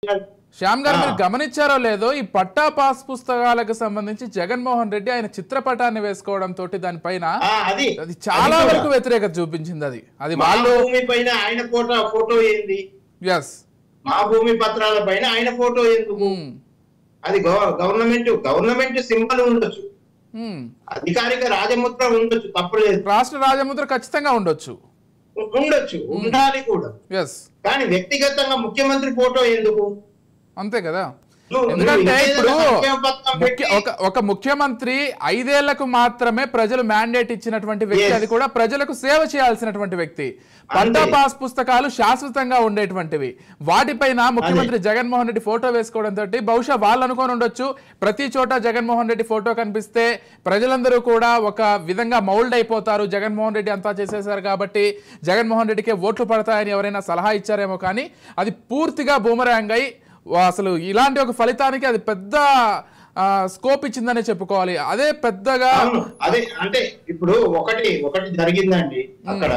National Shyam గారు ఆ. మీరు గమనించారో లేదో ఈ పట్టా పాస్ పుస్తకాలకు సంబంధించి జగన్మోహన్ రెడ్డి ఆయన చిత్రపటాన్ని వేసుకోవడం తోటి దానిపైన ఆ, అది అది చాలా అది వరకు కూడా. వ్యతిరేకత చూపించింది అది అది మా వాళ్ళు భూమి పైన ఆయన ఫోటో ఫోటో ఏంది ఎస్ మా భూమి పత్రాల పైన ఆయన ఫోటో ఎందుకు అది గవర్నమెంట్ గవర్నమెంట్ సింబల్ ఉండొచ్చు అధికారిక రాజముద్ర ఉండొచ్చు తప్పులేదు రాష్ట్ర రాజముద్ర ఖచ్చితంగా ఉండొచ్చు ఉండొచ్చు ఉండాలి కూడా ఎస్ కానీ వ్యక్తిగతంగా ముఖ్యమంత్రి ఫోటో ఎందుకు అంతే కదా నువ్వు- ఎందుకంటే నువ్వు ఇప్పుడు ఏదైనా సంక్షేమ పథకం ముఖ్య పెట్టి- ఒక ఒక ముఖ్యమంత్రి ఐదేళ్లకు మాత్రమే ప్రజలు మ్యాండేట్ ఇచ్చినటువంటి వ్యక్తి Yes. అది కూడా ప్రజలకు సేవ చేయాల్సినటువంటి వ్యక్తి పట్టా అంతే. పాస్ పుస్తకాలు శాశ్వతంగా ఉండేటువంటివి వాటిపైన ముఖ్యమంత్రి జగన్మోహన్ రెడ్డి ఫోటో వేసుకోవడం తోటి బహుశా వాళ్ళు అనుకొని ఉండొచ్చు ప్రతి చోట జగన్మోహన్ రెడ్డి ఫోటో కనిపిస్తే ప్రజలందరూ కూడా ఒక విధంగా మౌల్డ్ అయిపోతారు జగన్మోహన్ రెడ్డి అంతా చేసేశారు కాబట్టి జగన్మోహన్ రెడ్డికే ఓట్లు పడతాయని ఎవరైనా సలహా ఇచ్చారేమో కానీ అది పూర్తిగా బూమరాంగ్ అయి వా- అసలు ఇలాంటి ఒక ఫలితానికి అది పెద్ద స్కోప్ ఇచ్చిందనే చెప్పుకోవాలి అదే పెద్దగా అవును అదే అంటే ఇప్పుడు ఒకటి ఒకటి జరిగిందండి అక్కడ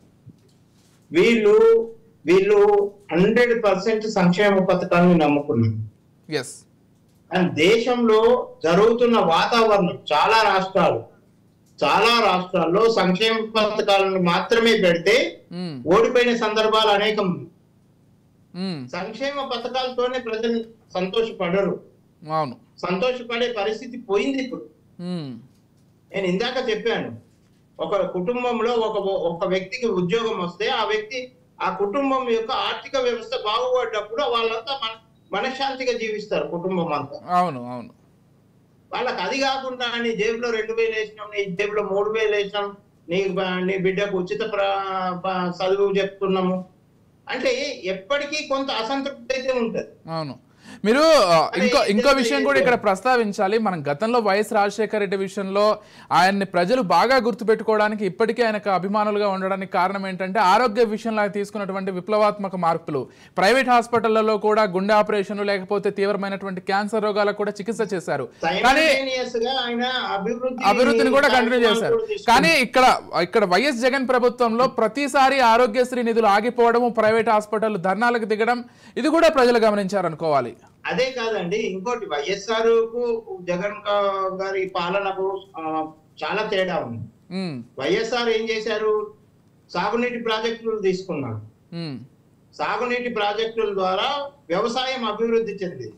వీళ్ళు వీళ్ళు హండ్రెడ్ పర్సెంట్ సంక్షేమ పథకాలను నమ్ముకున్నారు ఎస్ అండ్ దేశంలో జరుగుతున్న వాతావరణం చాలా రాష్ట్రాలు చాలా రాష్ట్రాల్లో సంక్షేమ పథకాలను మాత్రమే పెడితే ఓడిపోయిన సందర్భాలు అనేకం సంక్షేమ పథకాలతోనే ప్రజలు సంతోషపడరు అవును సంతోషపడే పరిస్థితి పోయింది ఇప్పుడు ఉమ్, నేను ఇందాక చెప్పాను ఒక కుటుంబంలో ఒక ఒక వ్యక్తికి ఉద్యోగం వస్తే ఆ వ్యక్తి ఆ కుటుంబం యొక్క ఆర్థిక వ్యవస్థ బాగుపడ్డప్పుడు వాళ్ళంతా మన మనశ్శాంతిగా జీవిస్తారు కుటుంబం అంతా అవును అవును వాళ్ళకి అది కాకుండా నీ జేబులో రెండు వేలు వేసినాం నీ జేబులో మూడు వేలు వేసినాం నీ బ- నీ బిడ్డకు ఉచిత ప్ర- ప- చదువు చెప్తున్నాము అంటే ఎప్పటికీ కొంత అసంతృప్తి అయితే ఉంటది అవును మీరు ఆ, ఇంకో అదే, ఇంకో ఇదే, విషయం ఇదే. కూడా ఇక్కడ ప్రస్తావించాలి మనం గతంలో వైఎస్ రాజశేఖర రెడ్డి విషయంలో ఆయన్ని ప్రజలు బాగా గుర్తుపెట్టుకోవడానికి ఇప్పటికీ ఆయనకు అభిమానులుగా ఉండడానికి కారణం ఏంటంటే ఆరోగ్య విషయంలో ఆయన తీసుకున్నటువంటి విప్లవాత్మక మార్పులు ప్రైవేట్ హాస్పిటళ్లలో కూడా గుండె ఆపరేషన్లు లేకపోతే తీవ్రమైనటువంటి క్యాన్సర్ రోగాలకు కూడా చికిత్స చేశారు కానీ Simultaneous గా ఆయన అభివృద్ధి అభివృద్ధిని కూడా కంటిన్యూ కార్యక్రమాలు చేశారు కూడా తీసుకున్నారు. కానీ ఇక్కడ ఇక్కడ వైఎస్ జగన్ ప్రభుత్వంలో ప్రతిసారి ఆరోగ్యశ్రీ నిధులు ఆగిపోవడము ప్రైవేట్ హాస్పిటల్ ధర్నాలకు దిగడం ఇది కూడా ప్రజలు గమనించారనుకోవాలి అదే కాదండి ఇంకోటి వైఎస్ఆర్ కు జగన్ గా- గారి పాలనకు ఆ, చాలా తేడా ఉంది ఉమ్, వైఎస్ఆర్ ఏం చేశారు సాగునీటి ప్రాజెక్టులు తీసుకున్నారు ఉమ్, సాగునీటి ప్రాజెక్టుల ద్వారా వ్యవసాయం అభివృద్ధి చెందింది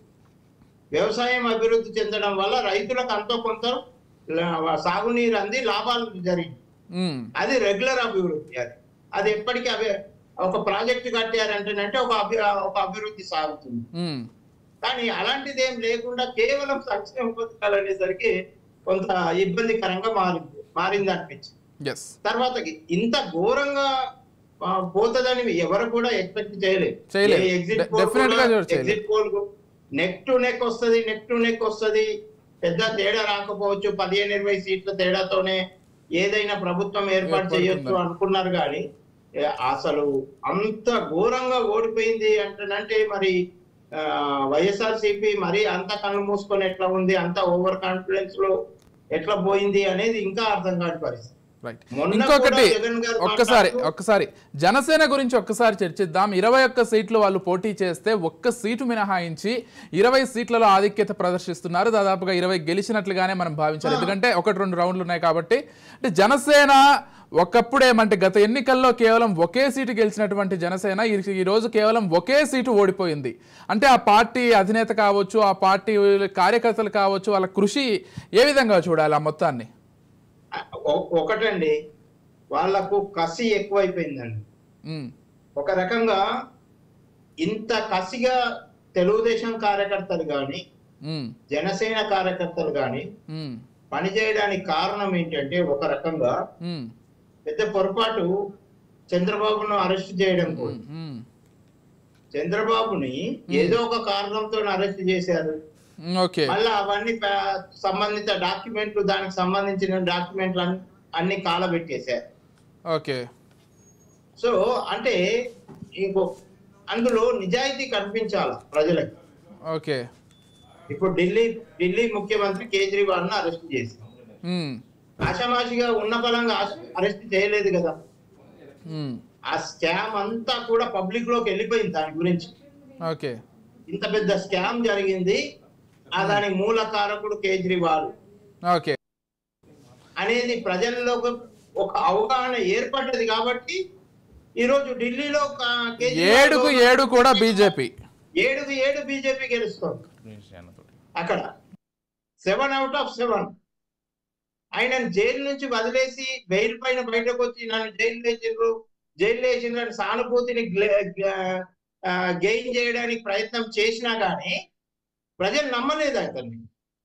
వ్యవసాయం అభివృద్ధి చెందడం వల్ల రైతులకు అంతో కొంత లా- సాగునీరు అంది లాభాలు జరిగింది ఉమ్, అది రెగ్యులర్ అభివృద్ధి అది అది ఎప్పటికీ అవి ఒక ప్రాజెక్టు కట్టారంటేనంటే ఒక అభి ఒక అభివృద్ధి సాగుతుంది ఉమ్. కానీ అలాంటిది ఏం లేకుండా కేవలం సంక్షేమ పథకాలు అనేసరికి కొంత ఇబ్బందికరంగా మారింది మారింది అనిపించింది ఎస్ తర్వాత ఇంత ఘోరంగా ఆ, పోతదని ఎవరు కూడా ఎక్స్పెక్ట్ చేయలేదు చేయలేదు. ఎగ్జిట్ De- definitely గా చేయలేదు. Exit poll neck to neck వస్తది నెక్ టు నెక్ వస్తది పెద్ద తేడా రాకపోవచ్చు పదిహేను ఇరవై సీట్ల తేడాతోనే ఏదైనా ప్రభుత్వం ఏర్పాటు ఏర్పడుతుందా? చేయొచ్చు అనుకున్నారు కానీ ఏ, అసలు అంత ఘోరంగా ఓడిపోయింది అంటేనంటే మరి వైఎస్ఆర్ సిపి మరి అంత కళ్ళు మూసుకొని ఎట్లా ఉంది అంత ఓవర్ కాన్ఫిడెన్స్ లో ఎట్లా పోయింది అనేది ఇంకా అర్థం కాని పరిస్థితి రైట్ మొన్న ఇంకొకటి కూడా జగన్ గారు ఒక్కసారి మాట్లాడుతూ- ఒక్కసారి జనసేన గురించి ఒక్కసారి చర్చిద్దాం ఇరవై ఒక్క సీట్లు వాళ్ళు పోటీ చేస్తే ఒక్క సీటు మినహాయించి ఇరవై సీట్లలో ఆధిక్యత ప్రదర్శిస్తున్నారు దాదాపుగా ఇరవై గెలిచినట్లుగానే మనం భావించాలి ఎందుకంటే ఒకటి రెండు రౌండ్లు ఉన్నాయి కాబట్టి అంటే జనసేన ఒకప్పుడేమంటే గత ఎన్నికల్లో కేవలం ఒకే సీటు గెలిచినటువంటి జనసేన ఈ- ఈ రోజు కేవలం ఒకే సీటు ఓడిపోయింది అంటే ఆ పార్టీ అధినేత కావచ్చు ఆ పార్టీ కార్యకర్తలు కావచ్చు వాళ్ళ కృషి ఏ విధంగా చూడాలి ఆ మొత్తాన్ని ఒ- ఒకటండి వాళ్లకు కసి ఎక్కువైపోయిందండి ఉమ్, ఒక రకంగా ఇంత కసిగా తెలుగుదేశం కార్యకర్తలు గాని ఉమ్, జనసేన కార్యకర్తలు గాని ఉమ్, పనిచేయడానికి కారణం ఏంటంటే ఒక రకంగా ఉమ్. పెద్ద పొరపాటు చంద్రబాబును అరెస్ట్ చేయడం కూడా మ్మ్. చంద్రబాబుని ఏదో ఒక కారణంతో అరెస్ట్ చేశారు మ్మ్, ఓకే మళ్ళీ అవన్నీ ప- సంబంధిత డాక్యుమెంట్లు దానికి సంబంధించిన డాక్యుమెంట్లు అన్ని అన్ని కాలబెట్టేశారు ఓకే సో అంటే ఇంకో అందులో నిజాయితీ కనిపించాల ప్రజలకి ఓకే ఇప్పుడు ఢిల్లీ ఢిల్లీ ముఖ్యమంత్రి కేజ్రీవాల్ ను అరెస్ట్ చేశారు మ్మ్, ఆషామాషిగా ఉన్న బలంగా అరెస్ట్ చేయలేదు కదా మ్మ్, ఆ స్కామ్ అంతా కూడా పబ్లిక్ లోకి వెళ్ళిపోయింది దాని గురించి ఓకే ఇంత పెద్ద స్కామ్ జరిగింది ఆ దాని మూల కారకుడు కేజ్రీవాల్ ఓకే అనేది ప్రజల్లో ఒక- ఒక అవగాహన ఏర్పడ్డది కాబట్టి ఈ రోజు ఢిల్లీలో కా- కేజ్రీవాల్ ఏడుకు ఏడు కూడా బీజేపీ ఏడుకు ఏడు బీజేపీ గెలుస్తుంది అక్కడ సెవెన్ అవుట్ ఆఫ్ సెవెన్ ఆయన జైలు నుంచి వదిలేసి బెయిల్ పైన బయటకు వచ్చి నన్ను జైలు వేసిండ్రు జైలు వేసిండ్రు సానుభూతిని గెయిన్ చేయడానికి ప్రయత్నం చేసినా కానీ ప్రజలు నమ్మలేదు అతన్ని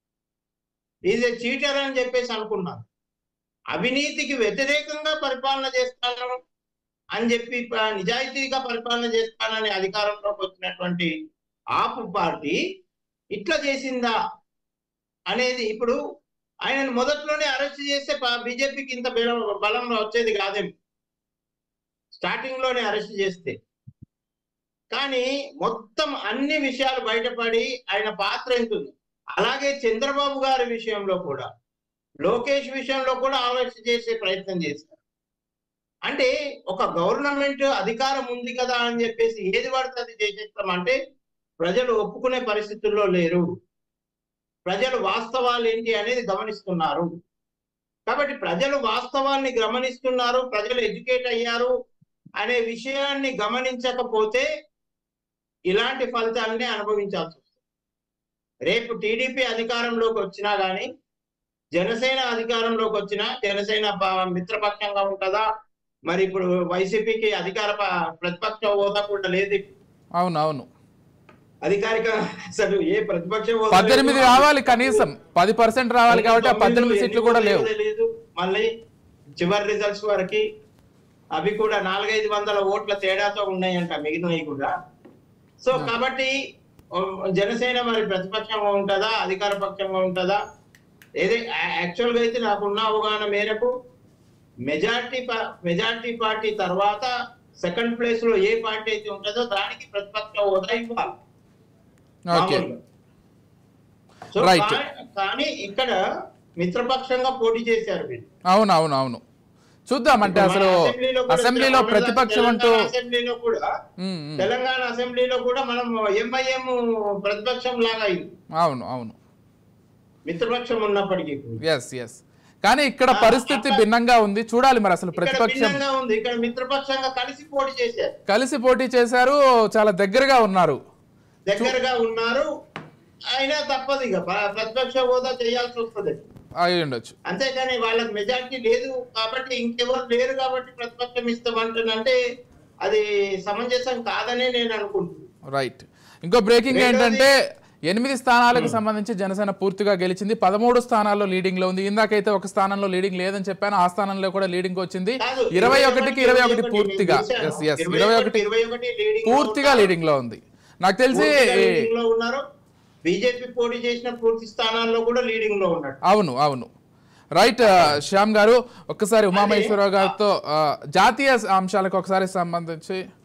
ఈజ్ ఏ చీటర్ అని చెప్పేసి అనుకున్నారు అవినీతికి వ్యతిరేకంగా పరిపాలన చేస్తాను అని చెప్పి ప- నిజాయితీగా పరిపాలన చేస్తానని అధికారంలోకి వచ్చినటువంటి ఆపు పార్టీ ఇట్లా చేసిందా అనేది ఇప్పుడు ఆయనను మొదట్లోనే అరెస్ట్ చేస్తే బీజేపీకి ఇంత బలం బలం వచ్చేది కాదేమో స్టార్టింగ్ లోనే అరెస్ట్ చేస్తే కానీ మొత్తం అన్ని విషయాలు బయటపడి ఆయన పాత్ర ఎంతుంది అలాగే చంద్రబాబు గారి విషయంలో కూడా లోకేష్ విషయంలో కూడా అరెస్ట్ చేసే ప్రయత్నం చేశారు అంటే ఒక గవర్నమెంట్ అధికారం ఉంది కదా అని చెప్పేసి ఏది పడితే అది చేసేస్తాం అంటే ప్రజలు ఒప్పుకునే పరిస్థితుల్లో లేరు ప్రజలు వాస్తవాలు ఏంటి అనేది గమనిస్తున్నారు కాబట్టి ప్రజలు వాస్తవాల్ని గమనిస్తున్నారు ప్రజలు ఎడ్యుకేట్ అయ్యారు అనే విషయాన్ని గమనించకపోతే ఇలాంటి ఫలితాలని అనుభవించాల్సి వస్తుంది రేపు టీడీపీ అధికారంలోకి వచ్చినా గానీ జనసేన అధికారంలోకి వచ్చినా జనసేన ప- మిత్రపక్షంగా ఉంటుందా మరి ఇప్పుడు వైసీపీకి అధికార ప- ప్రతిపక్ష హోదా కూడా లేదు ఇప్పుడు. అవును అవును అధికారిక అసలు ఏ ప్రతిపక్ష హోదా పద్దెనిమిది లేదు. రావాలి కనీసం పది పర్సెంట్ రావాలి కాబట్టి ఆ పద్దెనిమిది సీట్లు కూడా లేవు లేదు మళ్ళీ చివరి రిజల్ట్స్ వరకు అవి కూడా నాలుగైదు వందల ఓట్ల తేడాతో ఉన్నాయంట మిగిలినవి కూడా సో కాబట్టి ఓ, జనసేన మరి ప్రతిపక్షంగా ఉంటుందా అధికార పక్షంగా ఉంటుందా ఏదే యాక్చువల్ గా అయితే నాకున్న అవగాహన మేరకు మెజార్టీ మెజార్టీ పార్టీ తర్వాత సెకండ్ ప్లేస్ లో ఏ పార్టీ అయితే ఉంటుందో దానికి ప్రతిపక్ష హోదా ఇవ్వాలి ఓకే మామూలుగా. So Right. కా- కానీ ఇక్కడ మిత్రపక్షంగా పోటీ చేశారు వీళ్ళు అవును అవును అవును చూద్దాం అంటే మన అసలు అసెంబ్లీలో కూడా అసెంబ్లీలో తెలంగాణ- ప్రతిపక్షం అంటూ తెలంగాణ అసెంబ్లీలో కూడా ఉమ్, ఉమ్. తెలంగాణ అసెంబ్లీలో కూడా మనం ఎంఐఎం ప్రతిపక్షం లాగా అయింది అవును అవును మిత్రపక్షం ఉన్నప్పటికీ కూడా. ఎస్ ఎస్ కానీ ఇక్కడ ఆ, పరిస్థితి అక్కడ- భిన్నంగా ఉంది చూడాలి మరి అసలు ఇక్కడ ప్రతిపక్షం భిన్నంగా ఉంది ఇక్కడ మిత్రపక్షంగా కలిసి పోటీ చేశారు కలిసి పోటీ చేశారు చాలా దగ్గరగా ఉన్నారు దగ్గరగా ఉన్నారు అయినా తప్పదు ఇక ప్ర- ప్రతిపక్ష హోదా చేయాల్సి వస్తుంది అయి ఉండొచ్చు అంతేగాని వాళ్ళకి మెజారిటీ లేదు కాబట్టి ఇంకెవరు లేరు కాబట్టి ప్రతిపక్షం ఇస్తామంటానంటే అది సమంజసం కాదనే నేను అనుకుంటున్నాను రైట్ ఇంకో బ్రేకింగ్ రెండోది- ఏంటంటే ఎనిమిది స్థానాలకు సంబంధించి జనసేన పూర్తిగా గెలిచింది పదమూడు స్థానాల్లో లీడింగ్ లో ఉంది ఇందాకైతే ఒక స్థానంలో లీడింగ్ లేదని చెప్పాను ఆ స్థానంలో కూడా లీడింగ్ వచ్చింది కాదు, ఇరవై ఒకటికి ఇరవై ఒకటి నేను పూర్తిగా చూశాను. ఎస్ ఎస్ ఇరవై ఇరవై ఒకటి- ఒకటి ఇరవై ఒకటి leading లో పూర్తిగా ఉన్నారు. లీడింగ్ లో ఉంది నాకు తెలిసి పూర్తిగా leading లో ఉన్నారు బీజేపీ పోటీ చేసిన పూర్తి స్థానాల్లో కూడా లీడింగ్ లో ఉన్నాడు అవును అవును రైట్ శ్యామ్ గారు ఒక్కసారి ఉమామహేశ్వరరావు గారితో ఆ, జాతీయ అంశాలకు ఒకసారి సంబంధించి